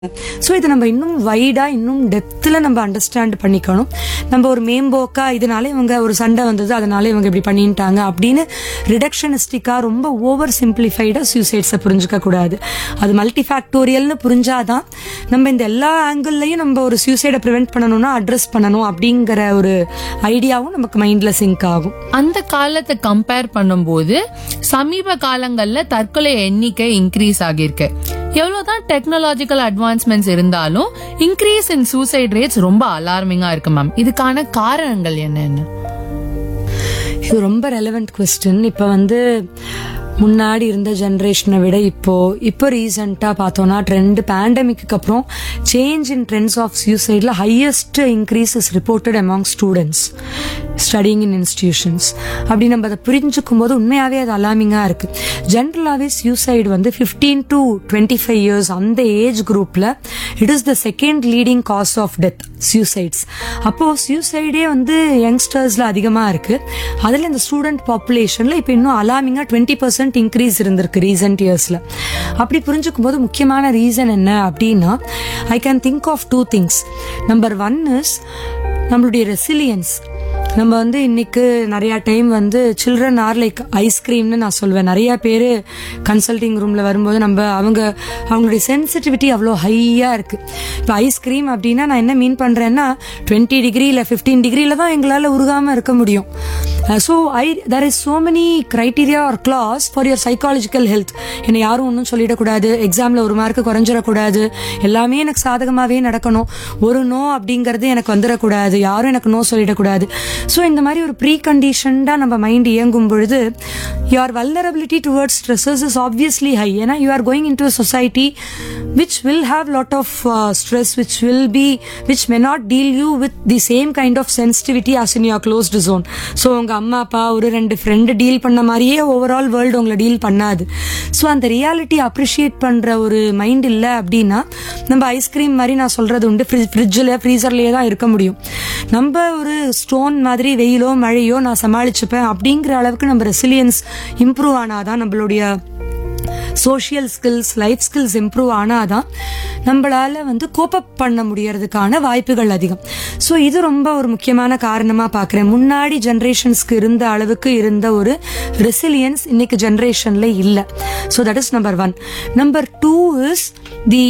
so இதை நம்ம இன்னும் வைடா இன்னும் டெப்த்தில் நம்ம அண்டர்ஸ்டாண்ட் பண்ணிக்கணும் நம்ம ஒரு மேம்போக்கா இதனால இவங்க ஒரு சண்டை வந்தது அதனால இவங்க இப்படி பண்ணிட்டாங்க அப்படின்னு ரிடக்ஷனிஸ்டிக்கா ரொம்ப ஓவர் சிம்பிளிஃபைடாக சூசைட்ஸை புரிஞ்சுக்க கூடாது அது மல்டி ஃபேக்டோரியல்னு புரிஞ்சாதான் நம்ம இந்த எல்லா ஆங்கிள்லையும் நம்ம ஒரு சூசைடை ப்ரிவென்ட் பண்ணணும்னா அட்ரஸ் பண்ணணும் அப்படிங்கிற ஒரு ஐடியாவும் நமக்கு மைண்ட்ல சிங்க் ஆகும் அந்த காலத்தை கம்பேர் பண்ணும்போது சமீப காலங்கள்ல தற்கொலை எண்ணிக்கை இன்க்ரீஸ் ஆகியிருக்கு எவ்வளவுதான் டெக்னாலஜிக்கல் அட்வான்ஸ்மெண்ட்ஸ் இருந்தாலும் இன்க்ரீஸ் இன் சூசைட் ரேட்ஸ் ரொம்ப அலார்மிங்கா இருக்கு மேம் இதுக்கான காரணங்கள் என்னன்னு இது ரொம்ப ரெலவெண்ட் கொஸ்டின் இப்போ வந்து முன்னாடி இருந்த ஜென்ரேஷனை விட இப்போ இப்போ ரீசெண்டாக பார்த்தோம்னா ட்ரெண்ட் பேண்டமிக்கு அப்புறம் சேஞ்ச் இன் ட்ரெண்ட்ஸ் ஆஃப் சூசைடில் highest increase is reported among students studying in institutions அப்படி நம்ம அதை புரிஞ்சுக்கும் போது உண்மையாகவே அது அலாமிங்காக இருக்கு ஜென்ரலாகவே சூசைடு வந்து fifteen to twenty five years அந்த ஏஜ் குரூப்பில் it is the second leading cause of death suicides அப்போது சூசைடே வந்து யங்ஸ்டர்ஸில் அதிகமாக இருக்கு அதில் இந்த ஸ்டூடெண்ட் பாப்புலேஷனில் இப்போ இன்னும் அலாமிங்காக டுவெண்ட்டி பர்சன்ட் இன்க்ரீஸ் இருந்திருக்கு ரீசெண்ட் இயர்ஸில் அப்படி புரிஞ்சுக்கும் போது முக்கியமான ரீசன் என்ன அப்படின்னா I can think of two things number one is நம்மளுடைய ரெசிலியன்ஸ் நம்ம வந்து இன்னைக்கு நிறைய டைம் வந்து சில்ட்ரன் ஆர் லைக் ஐஸ்கிரீம்னு நான் சொல்வேன் நிறைய பேர் கன்சல்டிங் ரூம்ல வரும்போது நம்ம அவங்க அவங்களுடைய சென்சிட்டிவிட்டி அவ்வளோ ஹையாக இருக்கு இப்போ ஐஸ்கிரீம் அப்படின்னா நான் என்ன மீன் பண்றேன்னா டுவெண்ட்டி டிகிரி இல்லை ஃபிஃப்டீன் டிகிரியில தான் எங்களால் உருகாம இருக்க முடியும் so I there is so many criteria are class for your psychological health என்னை யாரும் ஒன்றும் சொல்லிடக்கூடாது எக்ஸாமில் ஒரு மார்க் குறைஞ்சிடக்கூடாது எல்லாமே எனக்கு சாதகமாகவே நடக்கணும் ஒரு நோ அப்படிங்கிறது எனக்கு வந்துடக்கூடாது யாரும் எனக்கு நோ சொல்லிடக்கூடாது ஸோ இந்த மாதிரி ஒரு ப்ரீ கண்டிஷன்டாக நம்ம மைண்ட் இயங்கும் பொழுது your vulnerability towards stresses is obviously high ஏன்னா you are going in to society which will have lot of stress which will be which may not deal you with the same kind of sensitivity as in your closed zone so உங்கள் அம்மா அப்பா ஒரு ரெண்டு friend deal பண்ண மாதிரியே overall world உங்களை deal பண்ணாது so அந்த ரியாலிட்டி அப்ரிஷியேட் பண்ணுற ஒரு மைண்ட் இல்லை அப்படின்னா நம்ம ஐஸ்கிரீம் மாதிரி நான் சொல்கிறது உண்டு ஃப்ரிட்ஜில் ஃப்ரீசர்லேயே தான் இருக்க முடியும் நம்ம ஒரு ஸ்டோன் மாதிரி வெயிலோ மழையோ நான் சமாளிச்சுப்பேன் அப்படிங்கிற அளவுக்கு நம்ம ரெசிலியன்ஸ் இம்ப்ரூவ் ஆனாதான் நம்மளுடைய social skills life skills improve ஆனாதான் நம்மளால வந்து கோப்பப் பண்ண முடியறதுக்கான வாய்ப்புகள் அதிகம் ஸோ இது ரொம்ப ஒரு முக்கியமான காரணமா பார்க்குறேன் முன்னாடி ஜென்ரேஷன்ஸ்க்கு இருந்த அளவுக்கு இருந்த ஒரு ரெசிலியன்ஸ் இன்னைக்கு ஜென்ரேஷன்ல இல்லை so that is number one number two is the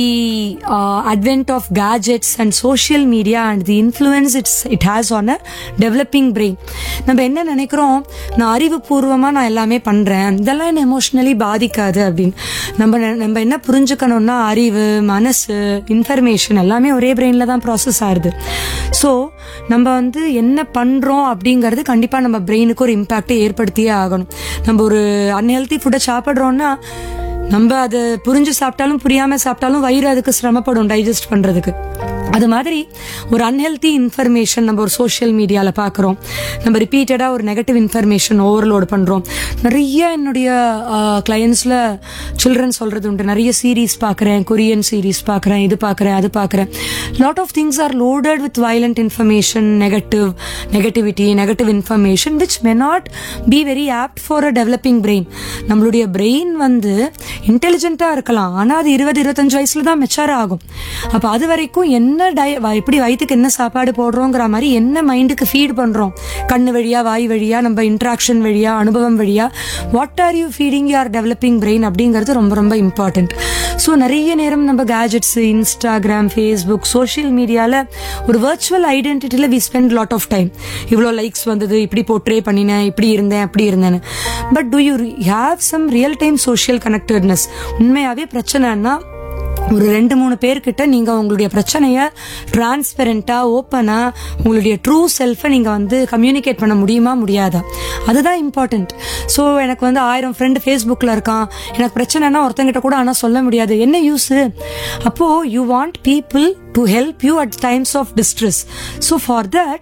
advent of gadgets and social media and the influence it's it has on a developing brain நம்ம என்ன நினைக்கிறோம் நான் அறிவுபூர்வமாக நான் எல்லாமே பண்ணுறேன் இதெல்லாம் என்ன எமோஷ்னலி பாதிக்காது அப்படின்னு நம்ம நெ- நம்ம என்ன புரிஞ்சுக்கணும்னா அறிவு மனசு இன்ஃபர்மேஷன் எல்லாமே ஒரே பிரெயினில் தான் ப்ராசஸ் ஆகுது ஸோ நம்ம வந்து என்ன பண்ணுறோம் அப்படிங்கிறது கண்டிப்பாக நம்ம பிரெயினுக்கு ஒரு இம்பாக்டை ஏற்படுத்தியே ஆகணும் நம்ம ஒரு அன்ஹெல்தி ஃபுட்டை சாப்பிட்றோம்னா நம்ம அதை புரிஞ்சு சாப்பிட்டாலும் புரியாம சாப்பிட்டாலும் வயிறு அதுக்கு சிரமப்படும் டைஜஸ்ட் பண்றதுக்கு அது மாதிரி ஒரு அன்ஹெல்தி இன்ஃபர்மேஷன் நம்ம ஒரு சோஷியல் மீடியாவில் பார்க்குறோம் நம்ம ரிப்பீட்டடாக ஒரு நெகட்டிவ் இன்ஃபர்மேஷன் ஓவர்லோட் பண்ணுறோம் நிறைய என்னுடைய கிளையன்ஸில் சில்ட்ரன் சொல்கிறது உண்டு நிறைய சீரீஸ் பார்க்குறேன் கொரியன் சீரீஸ் பார்க்குறேன் இது பார்க்குறேன் அது பார்க்குறேன் lot of things are loaded with violent information negative negativity negative information which may not be very apt for a developing brain நம்மளுடைய பிரெயின் வந்து இன்டெலிஜென்ட்டாக இருக்கலாம் ஆனால் அது இருபது இருபத்தஞ்சு வயசுல தான் மெச்சூர் ஆகும் அப்போ அது வரைக்கும் என்ன டய வ- எப்படி வயிற்றுக்கு என்ன சாப்பாடு போடுறோங்கிற மாதிரி என்ன மைண்டுக்கு ஃபீட் பண்ணுறோம் கண்ணு வழியா வாய் வழியா நம்ம இன்ட்ராக்ஷன் வழியா அனுபவம் வழியா what are you feeding your developing brain அப்படிங்கிறது ரொம்ப ரொம்ப இம்பார்ட்டன்ட் ஸோ நிறைய நேரம் நம்ம கேஜெட்ஸ் இன்ஸ்டாகிராம் ஃபேஸ்புக் சோஷியல் மீடியாவில் ஒரு வர்ச்சுவல் ஐடென்டிட்டியில் we spend lot of time இவ்வளோ லைக்ஸ் வந்தது இப்படி போர்ட்ரே பண்ணினேன் இப்படி இருந்தேன் அப்படி இருந்தேன்னு but do you have some real time social connectedness உண்மையாகவே பிரச்சனைன்னா ஒரு ரெண்டு மூணு பேர்கிட்ட நீங்க உங்களுடைய பிரச்சனைய டிரான்ஸ்பெரண்டா ஓப்பனா உங்களுடைய ட்ரூ செல்ஃபை நீங்க வந்து கம்யூனிகேட் பண்ண முடியுமா முடியாதா அதுதான் இம்பார்ட்டன்ட் ஸோ எனக்கு வந்து ஆயிரம் ஃப்ரெண்டு ஃபேஸ்புக்கில் இருக்கான் எனக்கு பிரச்சனைனா ஒருத்தங்கிட்ட கூட ஆனால் சொல்ல முடியாது என்ன யூஸ் அப்போ you want people to help you at times of distress so for that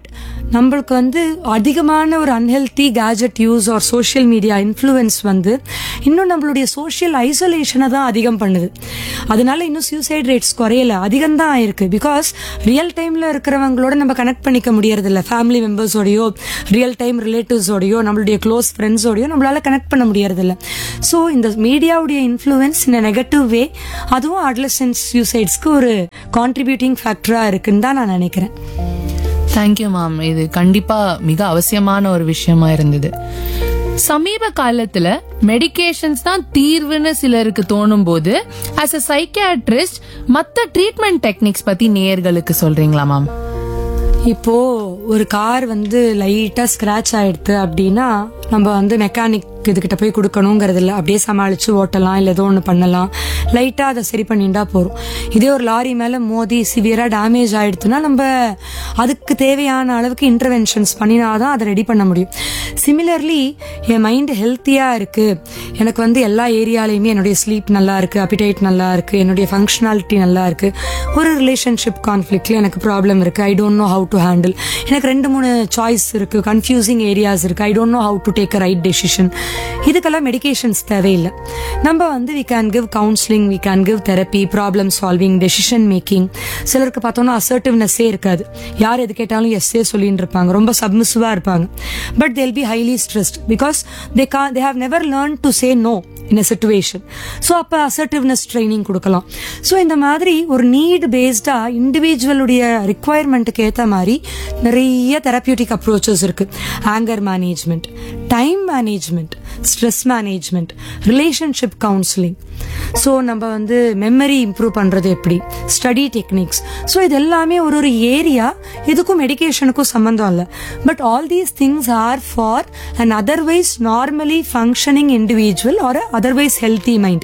நம்மளுக்கு வந்து அதிகமான ஒரு unhealthy gadget use or social media influence வந்து இன்னும் நம்மளுடைய சோஷியல் ஐசோலேஷனை தான் அதிகம் பண்ணுது அதனால இன்னும் சூசைட் ரேட்ஸ் குறையல அதிகம் தான் ஆயிருக்கு பிகாஸ் ரியல் டைம்ல இருக்கிறவங்களோட நம்ம கனெக்ட் பண்ணிக்க முடியறதில்ல ஃபேமிலி மெம்பர்ஸோடயோ ரியல் டைம் ரிலேட்டிவ்ஸோடயோ நம்மளுடைய க்ளோஸ் ஃப்ரெண்ட்ஸோடயோ நம்மளால கனெக்ட் பண்ண முடியறதில்ல ஸோ இந்த மீடியாவுடைய இன்ஃப்ளூயன்ஸ் இந்த நெகட்டிவ் வே அதுவும் அட்லசன்ஸ் சூசைட்ஸ்க்கு ஒரு கான்ட்ரிபியூட்டிங் ஃபேக்டரா இருக்குன்னு தான் நான் நினைக்கிறேன் தேங்க்யூ மேம் இது கண்டிப்பா மிக அவசியமான ஒரு விஷயமா இருந்தது சமீப காலத்துல மெடிகேஷன்ஸ் தான் தீர்வுன்னு சிலருக்கு தோணும் போது ஆஸ் அ சைக்கியாட்ரிஸ்ட் மத்த ட்ரீட்மெண்ட் டெக்னிக்ஸ் பத்தி நேயர்களுக்கு சொல்றீங்களா மேம் இப்போ ஒரு கார் வந்து லைட்டா ஸ்கிராச் ஆயிடுது அப்படின்னா நம்ம வந்து மெக்கானிக் இதுகிட்ட போய் கொடுக்கணுங்கிறது இல்ல அப்படியே சமாளிச்சு ஓட்டலாம் இல்ல ஏதோ ஒன்று பண்ணலாம் லைட்டா அதை சரி பண்ணிட்டா போறோம் இதே ஒரு லாரி மேல மோதி சிவியரா டேமேஜ் ஆயிடுச்சுன்னா நம்ம அதுக்கு தேவையான அளவுக்கு இன்டர்வென்ஷன்ஸ் பண்ணினாதான் அதை ரெடி பண்ண முடியும் சிமிலர்லி என் மைண்ட் ஹெல்த்தியா இருக்கு எனக்கு வந்து எல்லா ஏரியாலையுமே என்னுடைய ஸ்லீப் நல்லா இருக்கு அப்பிடைட் நல்லா இருக்கு என்னுடைய ஃபங்க்ஷனாலிட்டி நல்லா இருக்கு ஒரு ரிலேஷன்ஷிப் கான்ஃபிளிக்ட்ல எனக்கு ப்ராப்ளம் இருக்கு I don't know how to handle எனக்கு ரெண்டு மூணு சாய்ஸ் இருக்கு கன்ஃபியூசிங் ஏரியாஸ் இருக்கு I don't know how to take a right decision இதுக்கெல்லாம் மெடிகேஷன்ஸ் தேவையில்லை நம்ம வந்து we can give counselling we can give therapy problem solving decision making சிலருக்கு பார்த்தோம்னா அசர்ட்டிவ்னஸே இருக்காது யார் எது கேட்டாலும் எஸ்ஸே சொல்லிட்டு இருப்பாங்க ரொம்ப சப்மிசிவா இருப்பாங்க but they'll be highly stressed because they கா they have never learn to say no in a situation so அப்போ அசர்ட்டிவ்னஸ் ட்ரைனிங் கொடுக்கலாம் ஸோ இந்த மாதிரி ஒரு நீட் பேஸ்டா இண்டிவிஜுவலுடைய ரிக்குவயர்மெண்ட்டுக்கு ஏற்ற மாதிரி நிறைய தெரப்பியூட்டிக் அப்ரோச்சஸ் இருக்கு anger management time management stress management relationship counselling so நம்ம வந்து மெமரி இம்ப்ரூவ் பண்றது எப்படி ஸ்டடி டெக்னிக்ஸ் ஸோ இது எல்லாமே ஒரு ஒரு ஏரியா இதுக்கும் மெடிகேஷனுக்கும் சம்மந்தம் இல்லை but all these things are for an otherwise normally functioning individual are otherwise healthy mind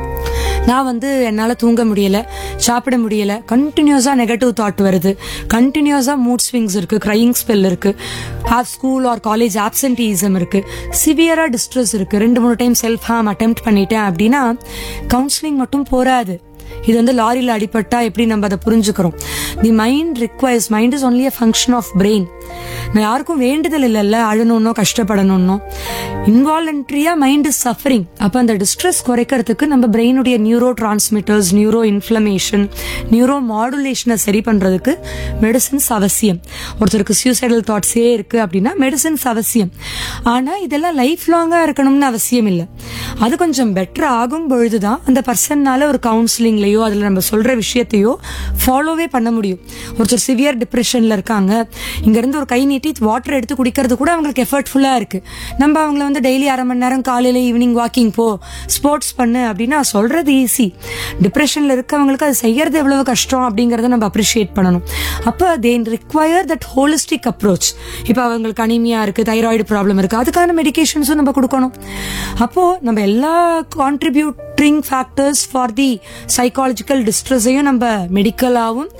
நான் வந்து என்னால தூங்க முடியல சாப்பிட முடியல கண்டினியூஸா நெகட்டிவ் தாட் வருது கண்டினியூஸா மூட் ஸ்விங்ஸ் இருக்கு கிரையிங் ஸ்பெல் இருக்கு have school or college absenteeism இருக்கு சிவியரா டிஸ்ட்ரெஸ் இருக்கு ரெண்டு மூணு டைம் செல்ஃப் ஹார்ம் அட்டெம்ப்ட் பண்ணிட்டேன் அப்படின்னா கவுன்சிலிங் மட்டும் போராது இது வந்து லாரியில் அடிபட்டா எப்படி நம்ம அதை புரிஞ்சுக்கிறோம் the mind requires mind is only a function of brain நான் யாருக்கும் வேண்டுதல் இல்லைல்ல அழணும்னோ கஷ்டப்படணும்னோ இன்வாலண்ட்ரியா மைண்ட் இஸ் சஃபரிங் அப்ப அந்த டிஸ்ட்ரெஸ் குறைக்கிறதுக்கு நம்ம பிரெயினுடைய நியூரோ டிரான்ஸ்மிட்டர்ஸ் நியூரோ இன்ஃபிளமேஷன் நியூரோ மாடுலேஷனை சரி பண்றதுக்கு மெடிசின்ஸ் அவசியம் ஒருத்தருக்கு சூசைடல் தாட்ஸே இருக்கு அப்படின்னா மெடிசின்ஸ் அவசியம் ஆனா இதெல்லாம் லைஃப் லாங்கா இருக்கணும்னு அவசியம் இல்லை அது கொஞ்சம் பெட்டர் ஆகும் பொழுதுதான் அந்த பர்சன்னால ஒரு கவுன்சிலிங்லயோ அதுல நம்ம சொல்ற விஷயத்தையோ ஃபாலோவே பண்ண முடியும் ஒருத்தர் சிவியர் டிப்ரெஷன்ல இருக்காங்க இங்க இருந்து ஒரு கை நீட்டி வாட்டர் எடுத்து குடிக்கிறது கூட அவங்களுக்கு எஃபர்ட்ஃபுல்லா இருக்கு நம்ம அவங்கள வந்து டெய்லி அரை மணி நேரம் காலையில ஈவினிங் வாக்கிங் போ ஸ்போர்ட்ஸ் பண்ணு அப்படின்னா சொல்றது ஈஸி டிப்ரெஷன்ல இருக்கவங்களுக்கு அது செய்யறது எவ்வளவு கஷ்டம் அப்படிங்கறத நம்ம அப்ரிஷியேட் பண்ணணும் அப்ப they require that holistic approach இப்போ அவங்களுக்கு அனிமியா இருக்கு தைராய்டு ப்ராப்ளம் இருக்கு அதுக்கான மெடிகேஷன்ஸும் நம்ம கொடுக்கணும் அப்போ நம்ம எல்லா contributing factors for the psychological டிஸ்ட்ரெஸையும் நம்ம மெடிக்கலாவும்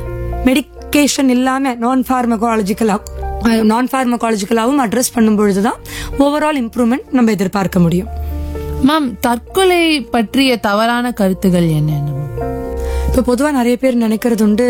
மெடிக்கேஷன் இல்லாம நான் ஃபார்மகாலஜிக்கலாக நான் ஃபார்மகாலஜிக்கலாகவும் அட்ரஸ் பண்ணும் பொழுதுதான் ஓவரால் இம்ப்ரூவ்மெண்ட் நம்ம எதிர்பார்க்க முடியும் மேம் தற்கொலை பற்றிய தவறான கருத்துகள் என்னென்ன மேம் இப்போ பொதுவாக நிறைய பேர் நினைக்கிறது உண்டு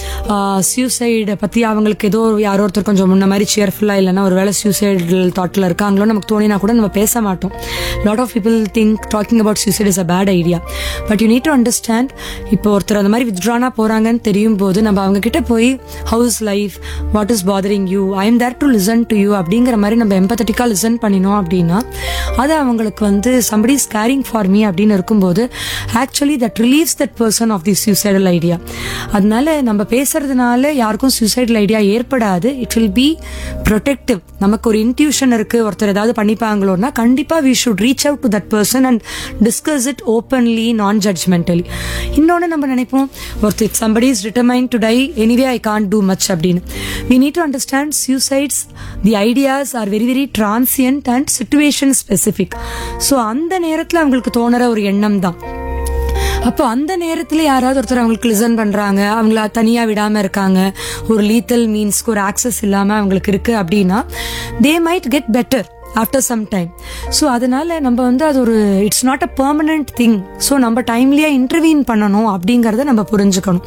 சூசைடை பற்றி அவங்களுக்கு ஏதோ யாரோ ஒருத்தர் கொஞ்சம் முன்ன மாதிரி சியர்ஃபுல்லாக இல்லைன்னா ஒரு வேலை சூசைடல் தாட்டில் இருக்காங்களோ நமக்கு தோணினா கூட நம்ம பேச மாட்டோம் lot of people think talking about suicide is a bad idea but you need to understand இப்போ ஒருத்தர் அந்த மாதிரி வித்ட்ரானா போகிறாங்கன்னு தெரியும் போது நம்ம அவங்க கிட்ட போய் how's life what is bothering you I am there to listen to you அப்படிங்கிற மாதிரி நம்ம எம்பத்தட்டிக்காக லிசன் பண்ணினோம் அப்படின்னா அது அவங்களுக்கு வந்து somebody is caring for me அப்படின்னு இருக்கும்போது actually that relieves that person of the suicidal idea அதனால நம்ம பேசுறதுனால யாருக்கும் சூசைடல் ஐடியா ஏற்படாது இட் வில் பி ப்ரொடெக்டிவ் நமக்கு ஒரு இன்ட்யூஷன் இருக்கு ஒருத்தர் ஏதாவது பண்ணிப்பாங்களோன்னா கண்டிப்பா we should reach out to that person and discuss it openly non judgmentally இன்னொன்னு நம்ம நினைப்போம் ஒருத்தர் somebody is determine to die anyway I can't do much அப்படின்னு we need to understand suicides the ideas are very very transient and situation specific so அந்த நேரத்தில் அவங்களுக்கு தோணுற ஒரு எண்ணம் தான் அப்போ அந்த நேரத்துல யாராவது ஒருத்தர் அவங்களுக்கு லிசன் பண்றாங்க அவங்கள தனியா விடாம இருக்காங்க ஒரு லீத்தல் மீன்ஸ்க்கு ஒரு ஆக்சஸ் இல்லாம அவங்களுக்கு இருக்கு அப்படின்னா they might get better after some time so அதனால நம்ம வந்து அது ஒரு it's not a permanent thing so நம்ம டைம்லயே இன்டர்வீன் பண்ணணும் அப்படிங்கறத நம்ம புரிஞ்சுக்கணும்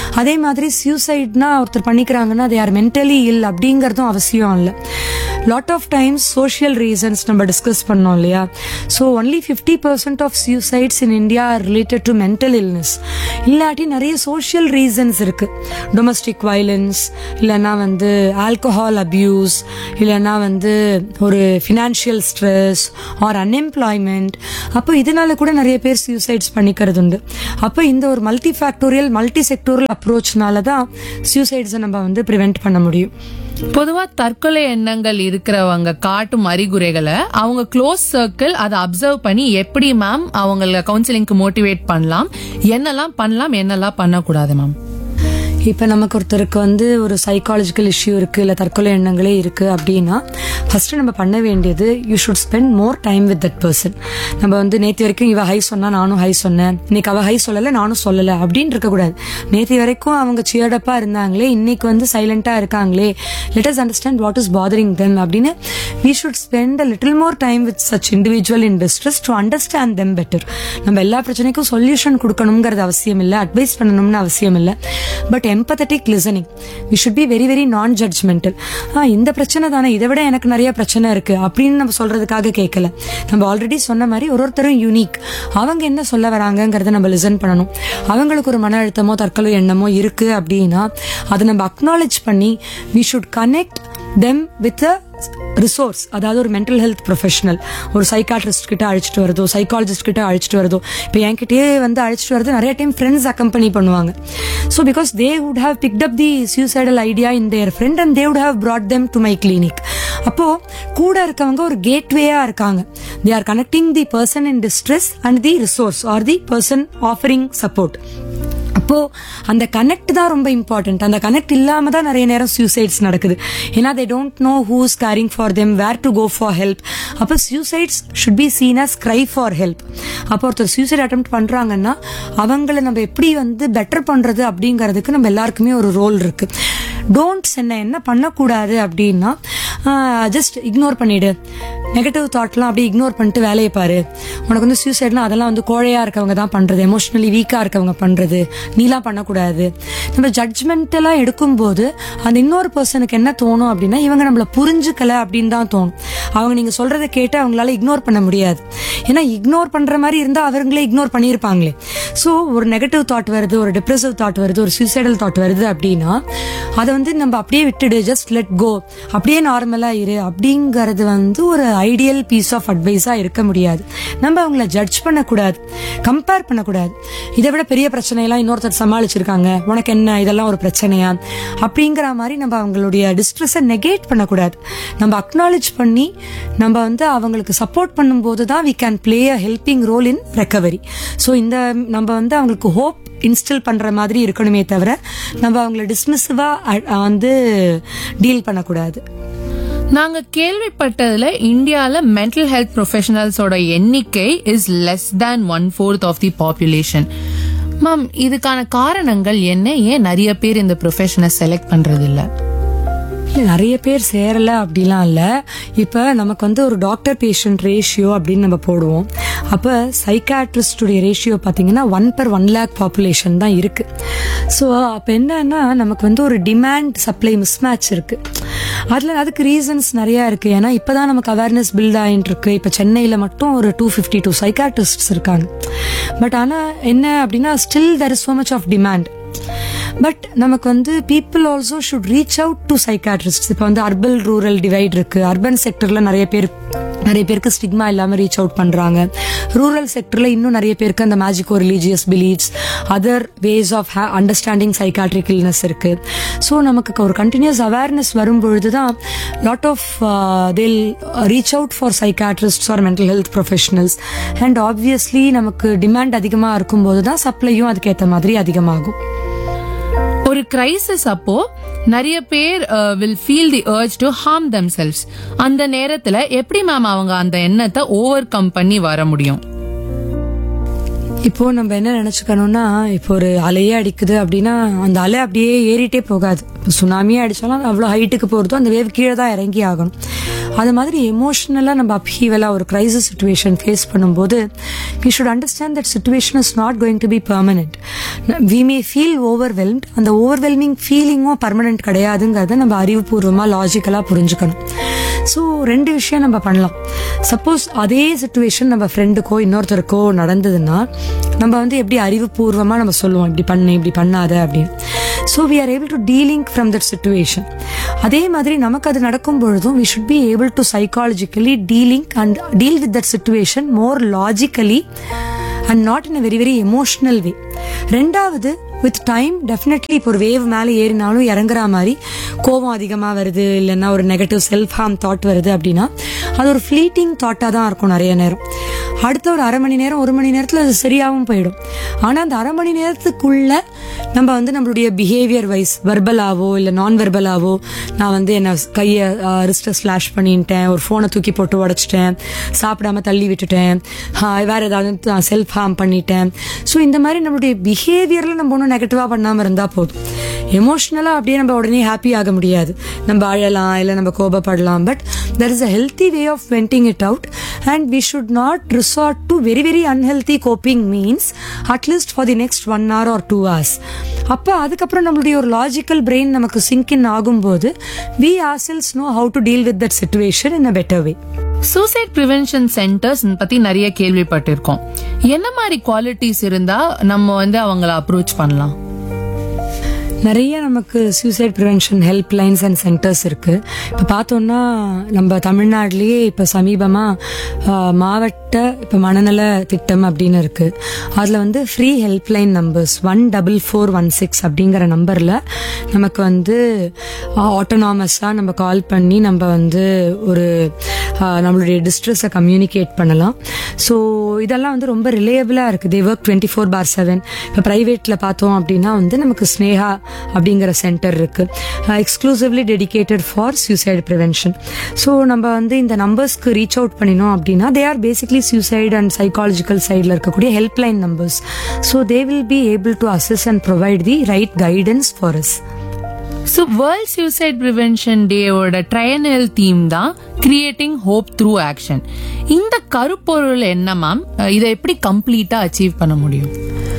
அதே மாதிரி சூசைட்னா ஒருத்தர் பண்ணிக்கிறாங்கன்னா அது யார் மென்டலி இல் அப்படிங்கறதும் அவசியம் இல்லை lot of times social reasons நம்ம டிஸ்கஸ் பண்ணோம் இல்லையா so only fifty percent of suicides in India are related to mental illness இல்லாட்டி நிறைய சோஷியல் ரீசன்ஸ் இருக்கு டொமஸ்டிக் வயலன்ஸ் இல்லைன்னா வந்து ஆல்கஹால் அபியூஸ் இல்லைன்னா வந்து ஒரு ஃபினான்ஷியல் ஸ்ட்ரெஸ் ஆர் அன்எம்ப்ளாய்மெண்ட் அப்போ இதனால கூட நிறைய பேர் சூசைட்ஸ் பண்ணிக்கிறது உண்டு அப்போ இந்த ஒரு மல்டி ஃபேக்டோரியல் மல்டி செக்டோரியல் அப்ரோச்னால தான் சூசைட்ஸை நம்ம வந்து ப்ரிவெண்ட் பண்ண முடியும் பொதுவா தற்கொலை எண்ணங்கள் இருக்கிறவங்க காட்டும் அறிகுறிகளை அவங்க க்ளோஸ் சர்க்கிள் அதை அப்சர்வ் பண்ணி எப்படி மேம் அவங்கள கவுன்சிலிங்க்கு மோட்டிவேட் பண்ணலாம் என்னெல்லாம் பண்ணலாம் என்னெல்லாம் பண்ணக்கூடாது மேம் இப்போ நமக்கு ஒருத்தருக்கு வந்து ஒரு சைக்காலஜிக்கல் இஷ்யூ இருக்கு இல்லை தற்கொலை எண்ணங்களே இருக்கு அப்படின்னா ஃபர்ஸ்ட் நம்ம பண்ண வேண்டியது you should spend more time with that person நம்ம வந்து நேற்று வரைக்கும் இவ ஹை சொன்னா நானும் ஹை சொன்னேன் இன்னைக்கு அவ ஹை சொல்லலை நானும் சொல்லலை அப்படின்னு இருக்கக்கூடாது நேற்று வரைக்கும் அவங்க சியர்டப்பா இருந்தாங்களே இன்னைக்கு வந்து சைலண்டா இருக்காங்களே let us understand what is bothering them அப்படின்னு we should spend a little more time with such individual in distress to understand them better நம்ம எல்லா பிரச்சனைக்கும் சொல்யூஷன் கொடுக்கணுங்கிறது அவசியம் இல்லை அட்வைஸ் பண்ணணும்னு அவசியம் இல்லை but empathetic listening we should be very very non judgmental ஆ இந்த பிரச்சனை தானே இதை விட எனக்கு நிறைய பிரச்சனை இருக்கு அப்படின்னு நம்ம சொல்றதுக்காக கேட்கல நம்ம ஆல்ரெடி சொன்ன மாதிரி ஒரு ஒருத்தரும் யூனிக் அவங்க என்ன சொல்ல வராங்கங்கிறத நம்ம லிசன் பண்ணணும் அவங்களுக்கு ஒரு மன அழுத்தமோ தற்கொலை எண்ணமோ இருக்கு அப்படின்னா அதை நம்ம அக்னாலேஜ் பண்ணி we should connect them with a resource அதாவது ஒரு மென்டல் ஹெல்த் ப்ரொஃபஷனல் ஒரு சைக்காட்ரிஸ்ட் கிட்ட அழைச்சிட்டு வரதோ சைக்காலஜிஸ்ட் கிட்ட அழைச்சிட்டு வரதோ இப்போ என்கிட்டயே வந்து அழைச்சிட்டு வரது நிறைய டைம் ஃப்ரெண்ட்ஸ் அக்கம்பனி பண்ணுவாங்க so because they would have picked up the suicidal idea in their friend and they would have brought them to my clinic அப்போ கூட இருக்கவங்க ஒரு கேட்வேயா இருக்காங்க they are connecting the person in distress and the resource or the person offering support அப்போ அந்த connect தான் ரொம்ப இம்பார்ட்டன்ட் அந்த கனெக்ட் இல்லாம தான் நிறைய நேரம் சூசைட்ஸ் நடக்குது ஏன்னா they don't know who's caring for them where to go for help அப்போ suicides should be seen as cry for help அப்போ ஒருத்தர் சூசைட் அட்டம் பண்றாங்கன்னா அவங்கள நம்ம எப்படி வந்து பெட்டர் பண்றது அப்படிங்கிறதுக்கு நம்ம எல்லாருக்குமே ஒரு ரோல் இருக்கு டோன்ட்ஸ் என்ன என்ன பண்ணக்கூடாது அப்படின்னா ஜஸ்ட் இக்னோர் பண்ணிடு நெகட்டிவ் தாட்லாம் அப்படியே இக்னோர் பண்ணிட்டு வேலையை பாரு உனக்கு வந்து சூசைட்லாம் அதெல்லாம் வந்து கோழையா இருக்கவங்க தான் பண்றது எமோஷனலி வீக்கா இருக்கவங்க பண்றது நீலாம் பண்ணக்கூடாது நம்ம ஜட்ஜ்மெண்டெல்லாம் எடுக்கும்போது அந்த இன்னொரு பர்சனுக்கு என்ன தோணும் அப்படின்னா இவங்க நம்மள புரிஞ்சுக்கல அப்படின்னு தான் தோணும் அவங்க நீங்க சொல்றதை கேட்டு அவங்களால இக்னோர் பண்ண முடியாது ஏன்னா இக்னோர் பண்ற மாதிரி இருந்தா அவங்களே இக்னோர் பண்ணியிருப்பாங்களே ஸோ ஒரு நெகட்டிவ் தாட் வருது ஒரு டிப்ரெசிவ் தாட் வருது ஒரு சூசைடல் தாட் வருது அப்படின்னா அதை வந்து நம்ம அப்படியே விட்டுடு ஜஸ்ட் லெட் கோ அப்படியே நார்மலா இரு அப்படிங்கறது வந்து ஒரு ஐடியல் பீஸ் ஆஃப் அட்வைஸா இருக்க முடியாது நம்ம அவங்கள ஜட்ஜ் பண்ணக்கூடாது கம்பேர் பண்ணக்கூடாது இதை விட பெரிய பிரச்சனையெல்லாம் இன்னொருத்தர் சமாளிச்சிருக்காங்க உனக்கு என்ன இதெல்லாம் ஒரு பிரச்சனையா அப்படிங்கிற மாதிரி நம்ம அவங்களுடைய டிஸ்ட்ரெஸை நெகேட் பண்ணக்கூடாது நம்ம அக்னாலேஜ் பண்ணி நம்ம வந்து அவங்களுக்கு சப்போர்ட் பண்ணும்போது தான் we can play a helping role in recovery so இந்த நம்ம வந்து அவங்களுக்கு ஹோப் இன்ஸ்டில் பண்ற மாதிரி இருக்கணுமே தவிர நம்ம அவங்கள டிஸ்மிசிவா வந்து டீல் பண்ணக்கூடாது நாங்க கேள்விப்பட்டதுல இந்தியால மென்டல் ஹெல்த் ப்ரொஃபஷனல்ஸோட எண்ணிக்கை is less than one fourth of the population ma'am இதுக்கான காரணங்கள் என்ன ஏன் நிறைய பேர் இந்த ப்ரொஃபஷனை செலக்ட் பண்றது இல்ல இல்ல நிறைய பேர் சேரல அப்படிலாம் இல்ல இப்ப நமக்கு வந்து ஒரு டாக்டர் பேஷண்ட் ரேஷியோ அப்படின்னு நம்ம போடுவோம் அப்ப சைக்காட்ரிஸ்டுடைய ரேஷியோ பாத்தீங்கன்னா one per one lakh population தான் இருக்கு ஸோ அப்ப என்னன்னா நமக்கு வந்து ஒரு டிமாண்ட் சப்ளை மிஸ்மேட்ச் இருக்கு அதுல அதுக்கு ரீசன்ஸ் நிறைய இருக்கு ஏன்னா இப்பதான் நமக்கு அவேர்னஸ் பில்ட் ஆயிட்டு இருக்கு இப்ப சென்னையில மட்டும் ஒரு டூ ஃபிஃப்டி டூ சைக்காட்ரிஸ்ட் இருக்காங்க பட் ஆனா என்ன அப்படின்னா still there is so much of demand but நமக்கு வந்து people also should reach out to psychiatrist இப்போ வந்து அர்பல் ரூரல் டிவைட் இருக்கு அர்பன் செக்டர்ல நிறைய பேர் நிறைய பேருக்கு ஸ்டிக்மா இல்லாம ரீச் அவுட் பண்றாங்க ரூரல் செக்டர்ல இன்னும் நிறைய பேருக்கு அந்த magico religious beliefs other ways of understanding psychiatric illness இருக்கு ஸோ நமக்கு ஒரு கண்டினியூஸ் அவேர்னஸ் வரும்பொழுது தான் lot of till reach out for psychiatrist or mental health professionals and obviously நமக்கு டிமாண்ட் அதிகமாக இருக்கும்போது தான் சப்ளையும் அதுக்கேற்ற மாதிரி அதிகமாகும் ஒரு கிரைசிஸ் அப்போ நிறைய பேர் will feel the urge to harm themselves அந்த நேரத்துல எப்படி மேம் அவங்க அந்த எண்ணத்தை ஓவர் கம் பண்ணி வர முடியும் இப்போ நம்ம என்ன நினைச்சுக்கணும்னா இப்போ ஒரு அலையே அடிக்குது அப்படின்னா அந்த அலை அப்படியே ஏறிட்டே போகாது இப்போ சுனாமியே அடிச்சாலும் அது அவ்வளோ ஹைட்டுக்கு போகிறதோ அந்த வேவ் கீழே தான் இறங்கி ஆகணும் அது மாதிரி எமோஷ்னலாக நம்ம அப்ஹீவலாக ஒரு கிரைசிஸ் சுச்சுவேஷன் ஃபேஸ் பண்ணும்போது we should understand that situation is not going to be permanent we may feel overwhelmed அந்த ஓவர்வெல்மிங் ஃபீலிங்கும் பர்மனெண்ட் கிடையாதுங்கிறத நம்ம அறிவுபூர்வமாக லாஜிக்கலாக புரிஞ்சுக்கணும் ஸோ ரெண்டு விஷயம் நம்ம பண்ணலாம் சப்போஸ் அதே சுச்சுவேஷன் நம்ம ஃப்ரெண்டுக்கோ இன்னொருத்தருக்கோ நடந்ததுன்னா நம்ம வந்து எப்படி அறிவுபூர்வமாக நம்ம சொல்லுவோம் இப்படி பண்ணு இப்படி பண்ணாத அப்படின்னு so we are able to dealing from that situation அதே மாதிரி நமக்கு அது நடக்கும் பொழுதும் we should be able to psychologically dealing and deal with that situation more logically and not in a very very emotional way ரெண்டாவது with time definitely இப்போ ஒரு wave மேலே ஏறினாலும் இறங்குற மாதிரி கோபம் அதிகமாக வருது இல்லைன்னா ஒரு நெகட்டிவ் செல்ஃப் ஹார்ம் தாட் வருது அப்படின்னா அது ஒரு ஃப்ளீட்டிங் தாட்டாக தான் இருக்கும் நிறைய நேரம் அடுத்த ஒரு அரை மணி நேரம் ஒரு மணி நேரத்தில் அது சரியாகவும் போயிடும் ஆனால் அந்த அரை மணி நேரத்துக்குள்ள நம்ம வந்து நம்மளுடைய பிஹேவியர் வைஸ் வெர்பலாவோ இல்லை நான் வெர்பலாவோ நான் வந்து என்ன கையை ரிஸ்ட்டை ஸ்லாஷ் பண்ணிட்டேன் ஒரு ஃபோனை தூக்கி போட்டு உடச்சிட்டேன் சாப்பிடாம தள்ளி விட்டுட்டேன் ஆஹ் வேற ஏதாவது செல்ஃப் ஹார்ம் பண்ணிட்டேன் ஸோ இந்த மாதிரி நம்மளுடைய பிஹேவியரில் நம்ம ஒன்றும் நெகட்டிவாக பண்ணாமல் இருந்தால் போதும் எமோஷ்னலாக அப்படியே நம்ம உடனே ஹாப்பி ஆக முடியாது நம்ம அழலாம் இல்லை நம்ம கோபப்படலாம் but there is a healthy way of venting it out and we should not resort to very very unhealthy coping means at least for the next one hour or two hours அப்போ அதுக்கப்புறம் நம்மளுடைய ஒரு லாஜிக்கல் பிரெயின் நமக்கு sync in ஆகும்போது we are cells know how to deal with that situation in a better way suicide prevention centres பத்தி நிறைய கேள்விப்பட்டிருக்கோம் என்ன மாதிரி குவாலிட்டிஸ் இருந்தா நம்ம வந்து அவங்கள அப்ரோச் பண்ணலாம் நிறைய நமக்கு suicide prevention help lines and centres இருக்கு இப்போ பார்த்தோம்னா நம்ம தமிழ்நாட்டிலேயே இப்போ சமீபமாக மாவட்ட இப்போ மனநல திட்டம் அப்படின்னு இருக்கு அதில் வந்து free help line numbers one double four one six அப்படிங்கிற நம்பரில் நமக்கு வந்து ஆட்டோனாமஸாக நம்ம கால் பண்ணி நம்ம வந்து ஒரு ஆஹ், நம்மளுடைய டிஸ்ட்ரெஸை கம்யூனிகேட் பண்ணலாம் ஸோ இதெல்லாம் வந்து ரொம்ப ரிலேயபிளாக இருக்குது they work twenty four for seven இப்போ ப்ரைவேட்டில் பார்த்தோம் அப்படின்னா வந்து நமக்கு ஸ்னேகா அப்படிங்கிற சென்டர் இருக்கு exclusively dedicated for suicide prevention so நம்ம வந்து இந்த நம்பர்ஸ்க்கு ரீச் அவுட் பண்ணினோம் அப்படின்னா they are basically suicide and psychological சைடில் இருக்கக்கூடிய helpline numbers so they will be able to assist and provide the right guidance for us so world suicide prevention டேவோட triennial theme தான் கிரியேட்டிங் ஹோப் த்ரூ ஆக்ஷன் இந்த கருப்பொருள் என்ன ma'am இதை எப்படி கம்ப்ளீட்டா அச்சீவ் பண்ண முடியும்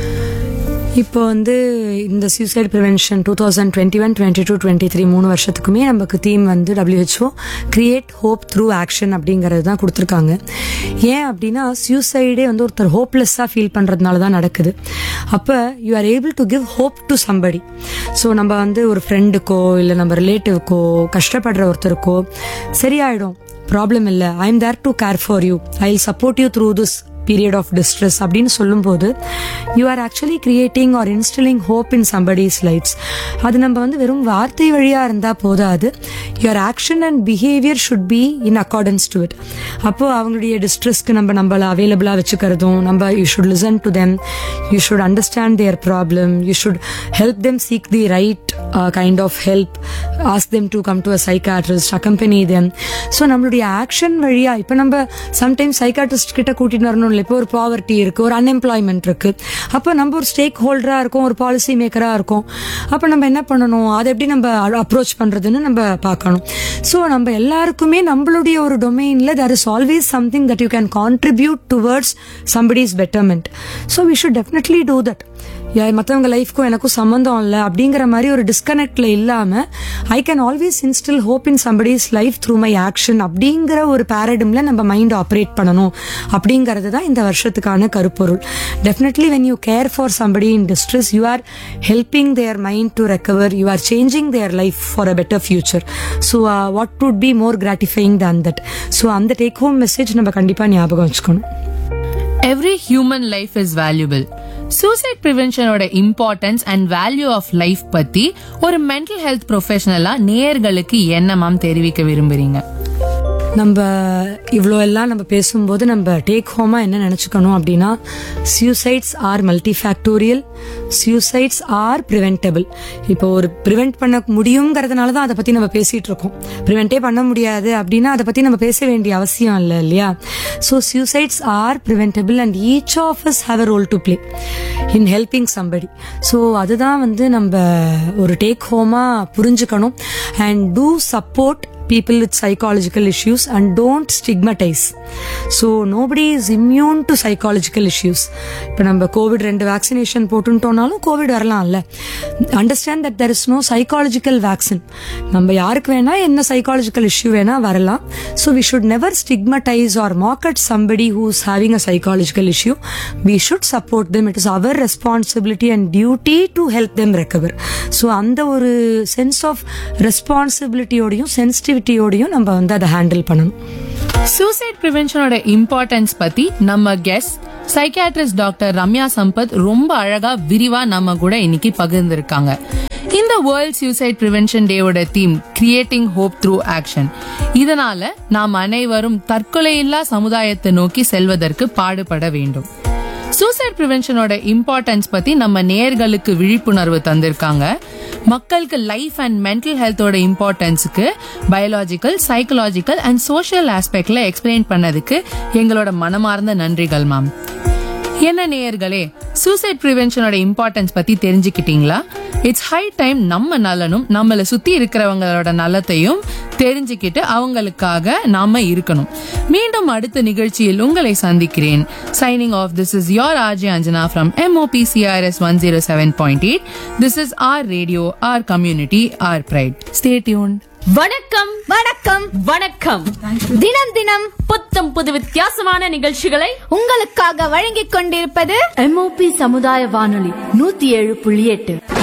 இப்போ வந்து இந்த suicide prevention two thousand twenty one twenty two twenty three மூணு வருஷத்துக்குமே நமக்கு தீம் வந்து WHO create hope through action அப்படிங்கிறது தான் கொடுத்துருக்காங்க ஏன் அப்படின்னா சூசைடே வந்து ஒருத்தர் ஹோப்லெஸ்ஸாக ஃபீல் பண்ணுறதுனால தான் நடக்குது அப்போ you are able to give hope to somebody so நம்ம வந்து ஒரு ஃப்ரெண்டுக்கோ இல்லை நம்ம ரிலேட்டிவ்க்கோ கஷ்டப்படுற ஒருத்தருக்கோ சரியாயிடும் ப்ராப்ளம் இல்லை I am there to care for you I will support you through this period of distress அப்படின்னு சொல்லும்போது you are actually creating or instilling hope in somebody's life's அது நம்ம வந்து வெறும் வார்த்தை வழியா இருந்தா போதாது your action and behaviour should be in accordance to it அப்போ அவங்களுடைய டிஸ்ட்ரெஸ்க்கு நம்ம நம்மள அவைலபிளா வச்சுக்கிறதும் நம்ம you should listen to them you should understand their problem you should help them seek the right kind of help ask them to come to a psychiatrist accompany them so நம்மளுடைய action வழியா இப்போ நம்ம sometimes psychiatrist கிட்ட கூட்டிட்டு வரணும் இல்லை இப்போ ஒரு பாவர்ட்டி இருக்கு ஒரு அன்எம்ப்ளாய்மெண்ட் இருக்கு அப்போ நம்ம ஒரு ஸ்டேக் ஹோல்டரா இருக்கோம் ஒரு பாலிசி மேக்கரா இருக்கோம் அப்போ நம்ம என்ன பண்ணணும் அதை எப்படி நம்ம அப்ரோச் பண்றதுன்னு நம்ம பார்க்கணும் ஸோ நம்ம எல்லாருக்குமே நம்மளுடைய ஒரு டொமைன்ல there is always something that you can contribute towards somebody's betterment so we should definitely do that மற்றவங்க லைஃப்க்கும் எனக்கும் சம்மந்தம் இல்லை அப்படிங்கிற மாதிரி ஒரு டிஸ்கனெக்ட்ல இல்லாம I can always instil hope in somebody's life through my action அப்படிங்கிற ஒரு பேரடிம்ல நம்ம மைண்ட் ஆப்ரேட் பண்ணணும் அப்படிங்கிறது தான் இந்த வருஷத்துக்கான கருப்பொருள் definitely when you care for somebody in distress you are helping their mind to recover you are changing their life for a better future so what would be more gratifying than that so அந்த take home message நம்ம கண்டிப்பாக ஞாபகம் வச்சுக்கணும் every human life is valuable suicide ப்ரிவென்ஷனோட importance and value of life பத்தி ஒரு mental health ப்ரொஃபஷனலா நேயர்களுக்கு என்ன மேம் தெரிவிக்க விரும்புறீங்க நம்ம இவ்வளோ எல்லாம் நம்ம பேசும்போது நம்ம டேக் ஹோமா என்ன நினச்சிக்கணும் அப்படின்னா suicides are multi factorial suicides are preventable இப்போ ஒரு ப்ரிவென்ட் பண்ண முடியுங்கிறதுனால தான் அதை பற்றி நம்ம பேசிகிட்டு இருக்கோம் ப்ரிவென்ட்டே பண்ண முடியாது அப்படின்னா அதை பற்றி நம்ம பேச வேண்டிய அவசியம் இல்லை இல்லையா so suicides are preventable and each of us have a role to play in helping somebody so அதுதான் வந்து நம்ம ஒரு டேக் ஹோமாக புரிஞ்சுக்கணும் and to support people with psychological issues and don't stigmatize so nobody is immune to psychological issues இப்போ நம்ம Covid ரெண்டு vaccination போட்டுட்டோம்னாலும் கோவிட் வரலாம்ல understand that there is no psychological vaccine நம்ம யாருக்கு வேணா என்ன சைக்காலஜிக்கல் இஷ்யூ வேணா வரலாம் so we should never stigmatize or market somebody who is having a psychological issue we should support them it is our responsibility and duty to help them recover so அந்த ஒரு sense of ரெஸ்பான்சிபிலிட்டியோடையும் சென்சிட்டிவிட்டியோடையும் நம்ம வந்து அதை handle பண்ணணும் suicide ப்ரிவென்ஷனோட importance பத்தி நம்ம guest psychiatrist doctor Ramya Sampath ரொம்ப அழகா விரிவா நம்ம கூட இன்னைக்கு பகிர்ந்திருக்காங்க இந்த வேர்ல்ட் சூசைட் ப்ரிவென்ஷன் டேவோட theme creating hope through action இதனால நாம் அனைவரும் தற்கொலையில்லா சமுதாயத்தை நோக்கி செல்வதற்கு பாடுபட வேண்டும் சூசைட் ப்ரிவென்ஷனோட இம்பார்ட்டன்ஸ் பத்தி நம்ம நேர்களுக்கு விழிப்புணர்வு தந்திருக்காங்க மக்களுக்கு லைஃப் அண்ட் மென்டல் ஹெல்த்தோட இம்பார்ட்டன்ஸுக்கு பயாலாஜிக்கல் சைக்கலாஜிக்கல் அண்ட் சோஷியல் ஆஸ்பெக்ட்ல எக்ஸ்பிளைன் பண்ணதுக்கு எங்களோட மனமார்ந்த நன்றிகள் மேம் என்ன நேயர்களே சூசைட் ப்ரிவென்ஷனோட இம்பார்ட்டன்ஸ் பத்தி தெரிஞ்சுக்கிட்டீங்களா இட்ஸ் ஹை டைம் நம்ம நலனும் நம்மள சுத்தி இருக்கிறவங்களோட நலத்தையும் தெரிஞ்சுக்கிட்டு அவங்களுக்காக நாம இருக்கணும் மீண்டும் அடுத்த நிகழ்ச்சியில் உங்களை சந்திக்கிறேன் signing off this is your RJ Anjana from MOPCRS one zero seven point eight this is our radio our community our pride stay tuned வணக்கம் வணக்கம் வணக்கம் தினம் தினம் புத்தம் புது வித்தியாசமான நிகழ்ச்சிகளை உங்களுக்காக வழங்கிக் கொண்டிருப்பது எம்ஓபி சமுதாய வானொலி நூத்தி ஏழு புள்ளி எட்டு